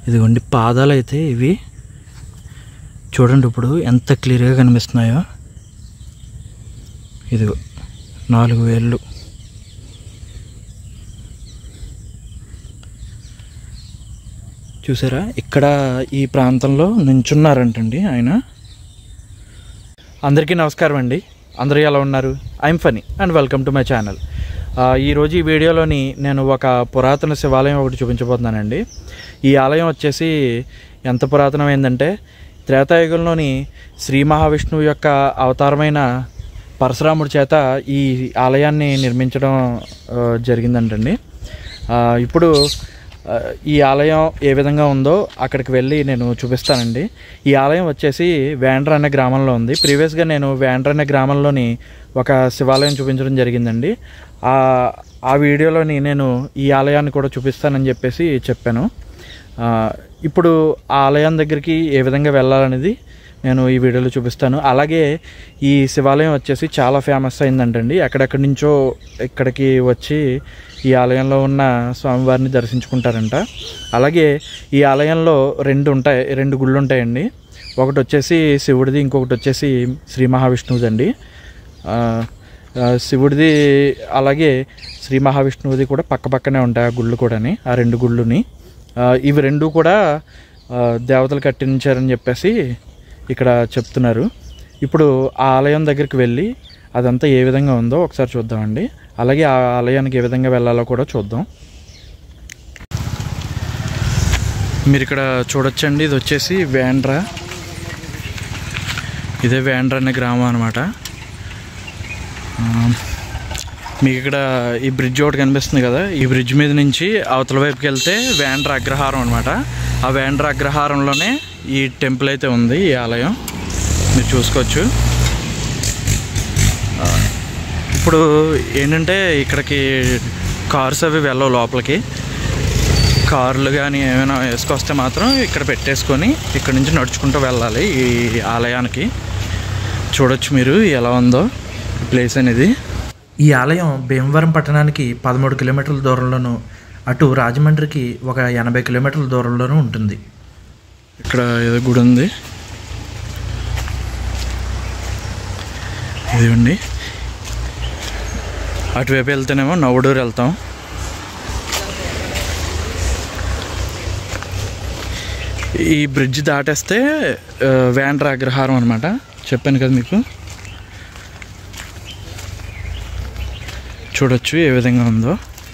ఇదిగోండి పాదాలు అయితే ఇవి చూడండి ఇప్పుడు ఎంత క్లియర్గా కనిపిస్తున్నాయో ఇదిగో నాలుగు వేళ్ళు చూసారా ఇక్కడ ఈ ప్రాంతంలో నించున్నారంటండి ఆయన అందరికీ నమస్కారం అండి అందరూ ఎలా ఉన్నారు I'm Phani and welcome to my channel ఈరోజు ఈ వీడియోలోని నేను ఒక పురాతన శివాలయం ఒకటి చూపించబోతున్నానండి ఈ ఆలయం వచ్చేసి ఎంత పురాతనమైందంటే త్రేతాయుగంలోని శ్రీ మహావిష్ణువు యొక్క అవతారమైన పరశురాముడి చేత ఈ ఆలయాన్ని నిర్మించడం ఆ, జరిగిందంటండి ఆ, ఇప్పుడు ఆ, ఈ ఆలయం ఏ విధంగా ఉందో అక్కడికి వెళ్ళి నేను చూపిస్తానండి ఈ ఆలయం వచ్చేసి వేండ్ర అనే గ్రామంలో ఉంది ప్రీవియస్గా నేను వేండ్ర అనే గ్రామంలోని ఒక శివాలయం చూపించడం జరిగిందండి ఆ ఆ వీడియోలోని నేను ఈ ఆలయాన్ని కూడా చూపిస్తానని చెప్పేసి చెప్పాను ఆ, ఇప్పుడు ఆ ఆలయం దగ్గరికి ఏ విధంగా వెళ్ళాలనేది నేను ఈ వీడియోలో చూపిస్తాను అలాగే ఈ శివాలయం వచ్చేసి చాలా ఫేమస్ అయిందంటండి ఎక్కడెక్కడి నుంచో ఇక్కడికి వచ్చి ఈ ఆలయంలో ఉన్న స్వామివారిని దర్శించుకుంటారంట అలాగే ఈ ఆలయంలో రెండు ఉంటాయి రెండు గుళ్ళు ఉంటాయండి ఒకటి వచ్చేసి శివుడిది ఇంకొకటి వచ్చేసి శ్రీ మహావిష్ణువుది అండి ఆ, ఆ, శివుడిది అలాగే శ్రీ మహావిష్ణువుది కూడా పక్క పక్కనే ఉంటాయి ఆ గుళ్ళు కూడాని ఆ రెండు గుళ్ళుని ఆ, ఇవి రెండు కూడా ఆ, దేవతలు కట్టించారని చెప్పేసి ఇక్కడ చెప్తున్నారు ఇప్పుడు ఆ ఆలయం దగ్గరికి వెళ్ళి అదంతా ఏ విధంగా ఉందో ఒకసారి చూద్దామండి అలాగే ఆ ఆలయానికి ఏ విధంగా వెళ్ళాలో కూడా చూద్దాం మీరు ఇక్కడ చూడొచ్చండి ఇది వచ్చేసి వేండ్రా ఇదే వేండ్రా అనే గ్రామం అనమాట మీకు ఇక్కడ ఈ బ్రిడ్జ్ ఒకటి కనిపిస్తుంది కదా ఈ బ్రిడ్జ్ మీద నుంచి అవతల వైపుకి వెళ్తే వేండ్ర అగ్రహారం అనమాట ఆ వేండ్ర అగ్రహారంలోనే ఈ టెంపుల్ అయితే ఉంది ఈ ఆలయం మీరు చూసుకోవచ్చు ఆ, ఇప్పుడు ఏంటంటే ఇక్కడికి కార్స్ అవి వెళ్ళవు లోపలికి కార్లు కానీ ఏమైనా వేసుకొస్తే మాత్రం ఇక్కడ పెట్టేసుకొని ఇక్కడ నుంచి నడుచుకుంటూ వెళ్ళాలి ఈ ఆలయానికి చూడొచ్చు మీరు ఎలా ఉందో ఈ ప్లేస్ అనేది ఈ ఆలయం భీమవరం పట్టణానికి పదమూడు కిలోమీటర్ల దూరంలోను అటు రాజమండ్రికి ఒక ఎనభై కిలోమీటర్ల దూరంలోనూ ఉంటుంది ఇక్కడ ఏదో గుడి ఉంది ఇదిగోండి అటువైపు వెళ్తేనేమో నవ్వుడూరు వెళ్తాం ఈ బ్రిడ్జ్ దాటేస్తే ఆ, వేండ్ర అగ్రహారం అనమాట చెప్పాను కదా మీకు చూడొచ్చు ఏ విధంగా ఉందో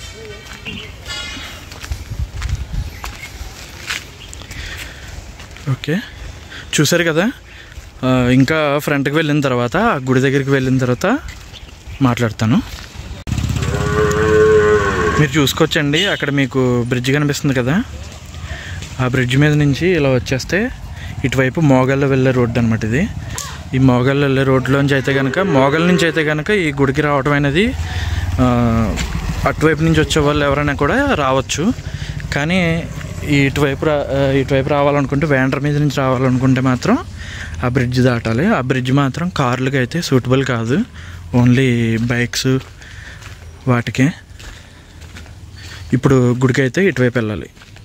ఓకే చూసారు కదా ఆ, ఇంకా ఫ్రంట్కి వెళ్ళిన తర్వాత ఆ గుడి దగ్గరికి వెళ్ళిన తర్వాత మాట్లాడతాను మీరు చూసుకోవచ్చండి అక్కడ మీకు బ్రిడ్జ్ కనిపిస్తుంది కదా ఆ బ్రిడ్జ్ మీద నుంచి ఇలా వచ్చేస్తే ఇటువైపు మోగల్లో వెళ్ళే రోడ్డు అనమాట ఇది ఈ మోగల్ వెళ్ళే రోడ్లోంచి అయితే కనుక మోగల్ నుంచి అయితే కనుక ఈ గుడికి రావడం అనేది ఆ, అటువైపు నుంచి వచ్చే వాళ్ళు ఎవరైనా కూడా రావచ్చు కానీ ఈ ఇటువైపు రా ఆ, ఇటువైపు రావాలనుకుంటే వేండ్ర మీద నుంచి రావాలనుకుంటే మాత్రం ఆ బ్రిడ్జ్ దాటాలి ఆ బ్రిడ్జ్ మాత్రం కార్లకి అయితే సూటబుల్ కాదు ఓన్లీ బైక్స్ వాటికే ఇప్పుడు గుడికి అయితే ఇటువైపు వెళ్ళాలి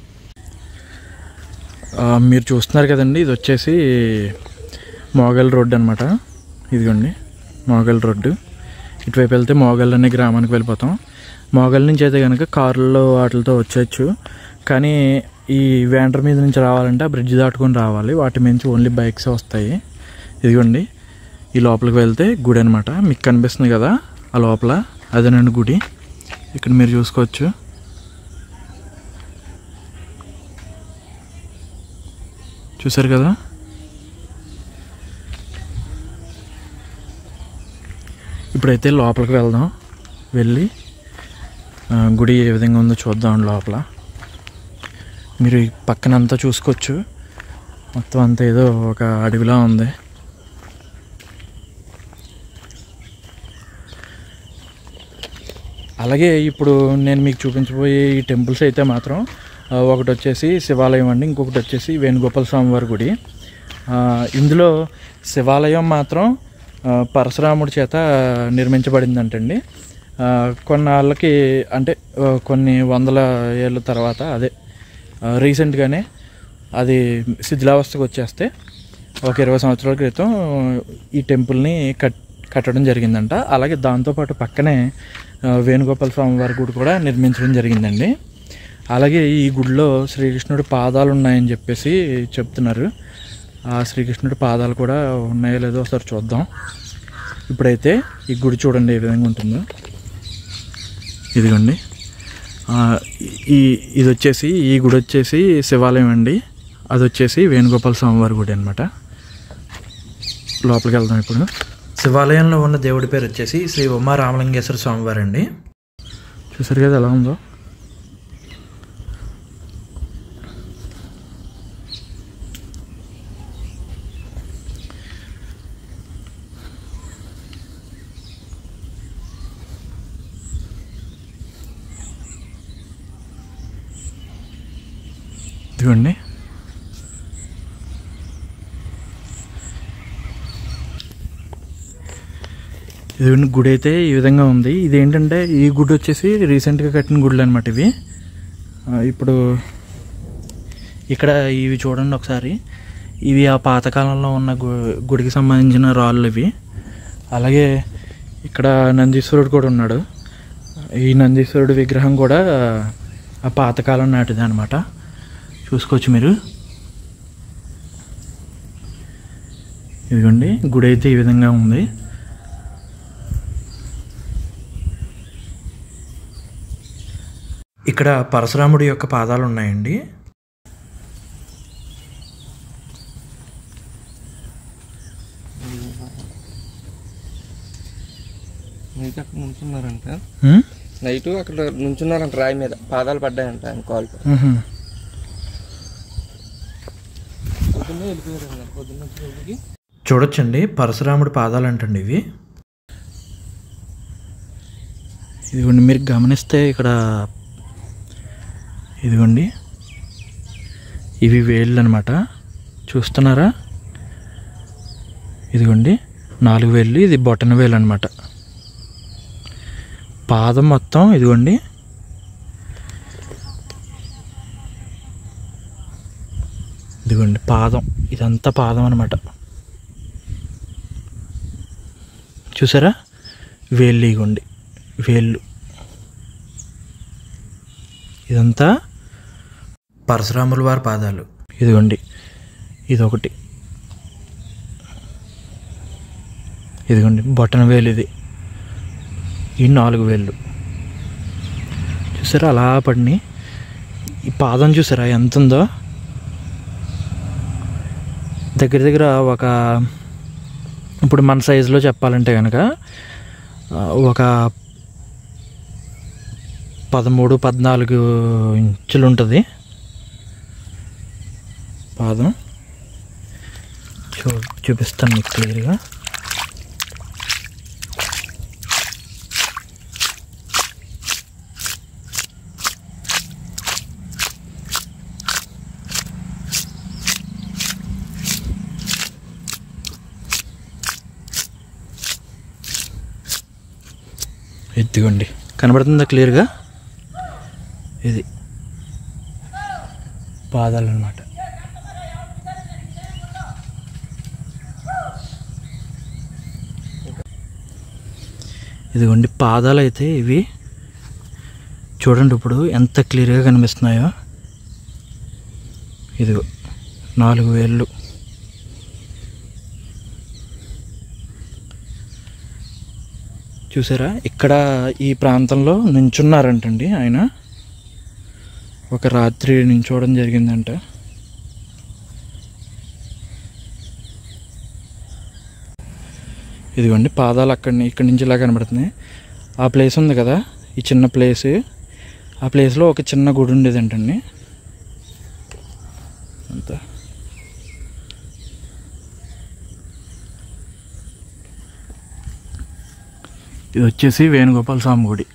ఆ, మీరు చూస్తున్నారు కదండి ఇది వచ్చేసి మోగల్ రోడ్డు అనమాట ఇదిగోండి మోగల్ రోడ్డు ఇటువైపు వెళ్తే మోగల్ అనే గ్రామానికి వెళ్ళిపోతాం మోగల్ నుంచి అయితే కనుక కార్లలో వాటితో వచ్చేయచ్చు కానీ ఈ వ్యాండర్ మీద నుంచి రావాలంటే ఆ బ్రిడ్జ్ దాటుకొని రావాలి వాటి నుంచి ఓన్లీ బైక్స్ వస్తాయి ఇదిగోండి ఈ లోపలికి వెళ్తే గుడి అనమాట మీకు కనిపిస్తుంది కదా ఆ లోపల అదేనండి గుడి ఇక్కడ మీరు చూసుకోవచ్చు చూసారు కదా ఇప్పుడైతే లోపలికి వెళ్దాం వెళ్ళి ఆ, గుడి ఏ విధంగా ఉందో చూద్దాం లోపల మీరు ఈ పక్కనంతా చూసుకోవచ్చు మొత్తం అంతా ఏదో ఒక అడవిలా ఉంది అలాగే ఇప్పుడు నేను మీకు చూపించబోయే ఈ టెంపుల్స్ అయితే మాత్రం ఆ, ఒకటి వచ్చేసి శివాలయం అండి ఇంకొకటి వచ్చేసి వేణుగోపాల స్వామివారి గుడి ఆ, ఇందులో శివాలయం మాత్రం ఆ, పరశురాముడి చేత నిర్మించబడిందంటండి ఆ, కొన్నాళ్ళకి అంటే ఆ, కొన్ని వందల ఏళ్ళ తర్వాత అదే ఆ, రీసెంట్గానే అది శిథిలావస్థకు వచ్చేస్తే ఒక ఇరవై సంవత్సరాల క్రితం ఈ టెంపుల్ని కట్ కట్టడం జరిగిందంట అలాగే దాంతోపాటు పక్కనే ఆ, వేణుగోపాల స్వామి వారి గుడి కూడా నిర్మించడం జరిగిందండి అలాగే ఈ గుడిలో శ్రీకృష్ణుడి పాదాలు ఉన్నాయని చెప్పేసి చెప్తున్నారు ఆ శ్రీకృష్ణుడి పాదాలు కూడా ఉన్నాయో లేదో ఒకసారి చూద్దాం ఇప్పుడైతే ఈ గుడి చూడండి ఏ విధంగా ఉంటుందో ఇదిగోండి ఆ, ఈ ఇది వచ్చేసి ఈ గుడి వచ్చేసి శివాలయం అండి అది వచ్చేసి వేణుగోపాల స్వామివారి గుడి అనమాట లోపలికి వెళ్దాం ఇప్పుడు శివాలయంలో ఉన్న దేవుడి పేరు వచ్చేసి శ్రీ ఉమా రామలింగేశ్వర స్వామివారు అండి చూసారు కదా ఎలా ఉందో ఇదిగోండి ఇదిగోండి గుడి అయితే ఈ విధంగా ఉంది ఇది ఏంటంటే ఈ గుడి వచ్చేసి రీసెంట్గా కట్టిన గుడులు అనమాట ఇవి ఆ, ఇప్పుడు ఇక్కడ ఇవి చూడండి ఒకసారి ఇవి ఆ పాతకాలంలో ఉన్న గు- గుడికి సంబంధించిన రాళ్ళు ఇవి అలాగే ఇక్కడ నందీశ్వరుడు కూడా ఉన్నాడు ఈ నందీశ్వరుడు విగ్రహం కూడా ఆ పాతకాలం నాటిది అనమాట చూసుకోవచ్చు మీరు ఇదిగోండి గుడి అయితే ఈ విధంగా ఉంది ఇక్కడ పరశురాముడి యొక్క పాదాలు ఉన్నాయండి నైట్ అక్కడ నుంచున్నారంట హ్మ్? నైట్ అక్కడ నుంచున్నారంట రాయి మీద పాదాలు పడ్డాయంట ఆయన కాల్ మ్హూ. పొద్దున్నే వెళ్ళిపోయారు పొద్దున్న వచ్చేటప్పటికి చూడొచ్చండి పరశురాముడి పాదాలు అంటండి ఇవి ఇదిగోండి మీరు గమనిస్తే ఇక్కడ ఇదిగోండి ఇవి వేళ్ళు అనమాట చూస్తున్నారా ఇదిగోండి నాలుగు వేళ్ళు ఇది బొటన వేలు అనమాట పాదం మొత్తం ఇదిగోండి ఇదిగోండి పాదం ఇదంతా పాదం అనమాట చూసారా వేళ్ళు ఇగోండి వేళ్ళు ఇదంతా పరశురాముల వారి పాదాలు ఇదిగోండి ఇదొకటి ఇదిగోండి బొట్టన వేలు ఇది ఈ నాలుగు వేళ్ళు చూసారా అలా పడినాయి ఈ పాదం చూసారా ఎంత ఉందో దగ్గర దగ్గర ఒక ఇప్పుడు మన సైజులో చెప్పాలంటే కనుక ఆ, ఒక పదమూడు పద్నాలుగు ఇంచులు ఉంటుంది పాదం చూ చూపిస్తాను మీకు క్లియర్గా ఎత్తుకోండి కనబడుతుందా క్లియర్గా ఇది పాదాలు అనమాట ఇదిగోండి పాదాలు అయితే ఇవి చూడండి ఇప్పుడు ఎంత క్లియర్గా కనిపిస్తున్నాయో ఇదిగో నాలుగు వేళ్ళు చూసారా ఇక్కడ ఈ ప్రాంతంలో నించున్నారంటండి ఆయన ఒక రాత్రి నించోవడం జరిగిందంట ఇదిగోండి పాదాలు అక్కడి ఇక్కడి నుంచి ఇలా కనబడుతున్నాయి ఆ ప్లేస్ ఉంది కదా ఈ చిన్న ప్లేస్ ఆ ప్లేస్లో ఒక చిన్న గుడి ఉండేదంటండి అంతా ఇది వచ్చేసి వేణుగోపాల స్వామి గుడి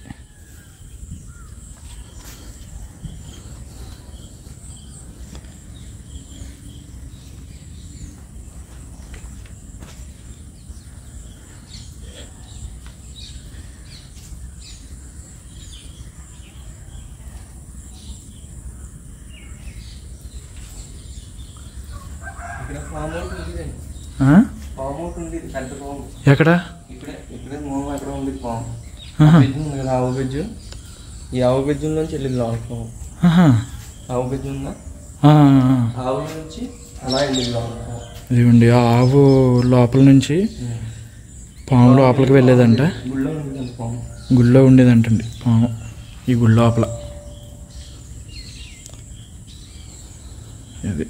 పాము ఒకటి ఉండేదండి ఆ? పాము ఒకటి ఉండేది పెద్ద పాము ఎక్కడ ఇక్కడే ఇక్కడే మూలం ఎక్కడ ఉండేది పాము ఆహా. బెజ్జు ఉంది కదా ఆవు బెజ్జు ఈ ఆవు బెజ్జు నుంచి వెళ్ళింది లోపల పాము ఆహా. ఆవు బెజ్జు ఉందా ఆ, ఆ. ఆవు నుంచి అలా వెళ్ళింది లోపల పాము ఇదిగోండి ఆ ఆవు లోపల నుంచి పాము లోపలికి వెళ్ళేదంట గుళ్ళో ఉండేది పాము గుళ్ళో ఉండేదంటండి పాము ఈ గుడి లోపల ఇది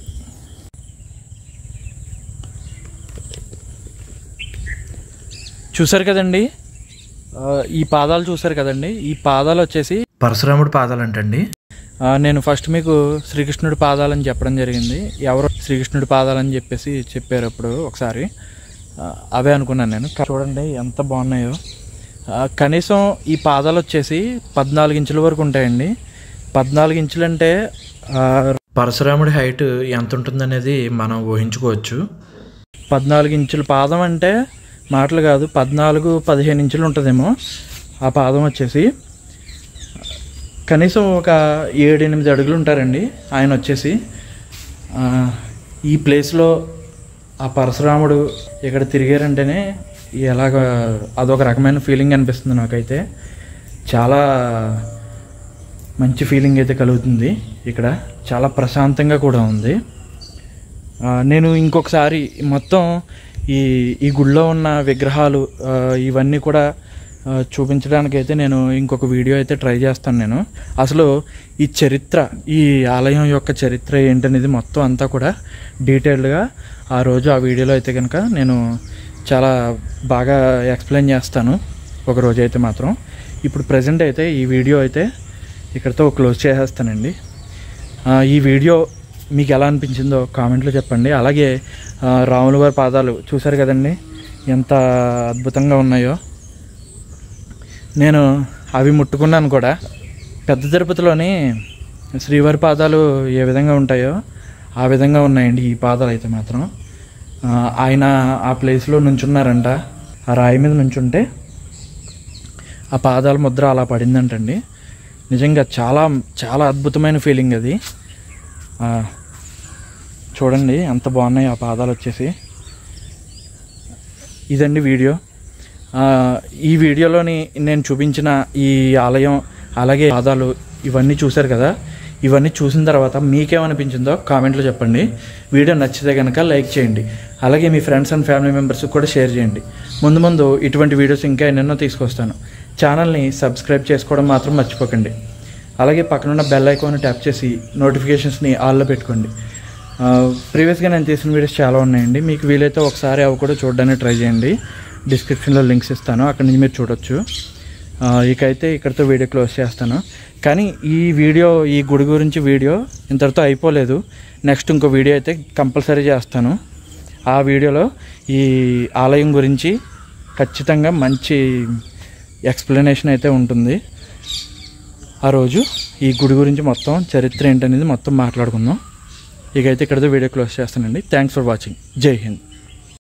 చూసారు కదండి ఆ, ఈ పాదాలు చూసారు కదండి ఈ పాదాలు వచ్చేసి పరశురాముడి పాదాలు అంటండి ఆ, నేను ఫస్ట్ మీకు శ్రీకృష్ణుడి పాదాలని చెప్పడం జరిగింది ఎవరో శ్రీకృష్ణుడి పాదాలని చెప్పేసి చెప్పారు అప్పుడు ఒకసారి ఆ, అవే అనుకున్నాను నేను కా- చూడండి ఎంత బాగున్నాయో ఆ, కనీసం ఈ పాదాలు వచ్చేసి పద్నాలుగు ఇంచుల వరకు ఉంటాయండి పద్నాలుగు ఇంచులు అంటే ఆ, పరశురాముడి హైట్ ఎంత ఉంటుందనేది మనం ఊహించుకోవచ్చు పద్నాలుగు ఇంచుల పాదం అంటే మాటలు కాదు పద్నాలుగు పదిహేను ఇంచులు ఉంటుందేమో ఆ పాదం వచ్చేసి కనీసం ఒక ఏడు ఎనిమిది అడుగులు ఉంటారండి ఆయన వచ్చేసి ఆ, ఈ ప్లేస్లో ఆ పరశురాముడు ఇక్కడ తిరిగారంటేనే ఎలాగ అదొక రకమైన ఫీలింగ్ అనిపిస్తుంది నాకైతే చాలా మంచి ఫీలింగ్ అయితే కలుగుతుంది ఇక్కడ చాలా ప్రశాంతంగా కూడా ఉంది ఆ, నేను ఇంకొకసారి మొత్తం ఈ ఈ గుళ్ళో ఉన్న విగ్రహాలు ఆ, ఇవన్నీ కూడా ఆ, చూపించడానికి అయితే నేను ఇంకొక వీడియో అయితే ట్రై చేస్తాను నేను అసలు ఈ చరిత్ర ఈ ఆలయం యొక్క చరిత్ర ఏంటనేది మొత్తం అంతా కూడా డీటెయిల్డ్గా ఆ రోజు ఆ వీడియోలో అయితే కనుక నేను చాలా బాగా ఎక్స్ప్లెయిన్ చేస్తాను ఒక రోజు అయితే మాత్రం ఇప్పుడు ప్రజెంట్ అయితే ఈ వీడియో అయితే ఇక్కడితో క్లోజ్ చేసేస్తానండి ఆ, ఈ వీడియో మీకు ఎలా అనిపించిందో కామెంట్లో చెప్పండి అలాగే ఆ, రాముల వారి పాదాలు చూశారు కదండి ఎంత అద్భుతంగా ఉన్నాయో నేను అవి ముట్టుకున్నాను కూడా పెద్ద తిరుపతిలోని శ్రీవారి పాదాలు ఏ విధంగా ఉంటాయో ఆ విధంగా ఉన్నాయండి ఈ పాదాలు అయితే మాత్రం ఆ, ఆయన ఆ ప్లేస్లో నుంచున్నారంట ఆ రాయి మీద నుంచుంటే ఆ పాదాల ముద్ర అలా పడిందంటండి నిజంగా చాలా చాలా అద్భుతమైన ఫీలింగ్ అది ఆ, చూడండి ఎంత బాగున్నాయి ఆ పాదాలు వచ్చేసి ఇదండి వీడియో ఆ, ఈ వీడియోలోని నేను చూపించిన ఈ ఆలయం అలాగే పాదాలు ఇవన్నీ చూశారు కదా ఇవన్నీ చూసిన తర్వాత మీకేమనిపించిందో కామెంట్లో చెప్పండి వీడియో నచ్చితే కనుక లైక్ చేయండి అలాగే మీ ఫ్రెండ్స్ అండ్ ఫ్యామిలీ మెంబర్స్కి కూడా షేర్ చేయండి ముందు ముందు ఇటువంటి వీడియోస్ ఇంకా ఎన్నెన్నో తీసుకొస్తాను ఛానల్ని సబ్స్క్రైబ్ చేసుకోవడం మాత్రం మర్చిపోకండి అలాగే పక్కనున్న బెల్ ఐకాన్ ట్యాప్ చేసి నోటిఫికేషన్స్ని ఆల్లో పెట్టుకోండి ప్రీవియస్గా నేను తీసిన వీడియోస్ చాలా ఉన్నాయండి మీకు వీలైతే ఒకసారి అవి కూడా చూడడానికి ట్రై చేయండి డిస్క్రిప్షన్లో లింక్స్ ఇస్తాను అక్కడి నుంచి మీరు చూడొచ్చు ఆ, ఇకైతే ఇక్కడితో వీడియో క్లోజ్ చేస్తాను కానీ ఈ వీడియో ఈ గుడి గురించి వీడియో ఇంతటితో అయిపోలేదు నెక్స్ట్ ఇంకో వీడియో అయితే కంపల్సరీ చేస్తాను ఆ వీడియోలో ఈ ఆలయం గురించి ఖచ్చితంగా మంచి ఎక్స్ప్లెనేషన్ అయితే ఉంటుంది ఆ రోజు ఈ గుడి గురించి మొత్తం చరిత్ర ఏంటనేది మొత్తం మాట్లాడుకుందాం ఇకైతే ఇక్కడితో వీడియో క్లోజ్ చేస్తానండి థ్యాంక్స్ ఫర్ వాచింగ్ జై హింద్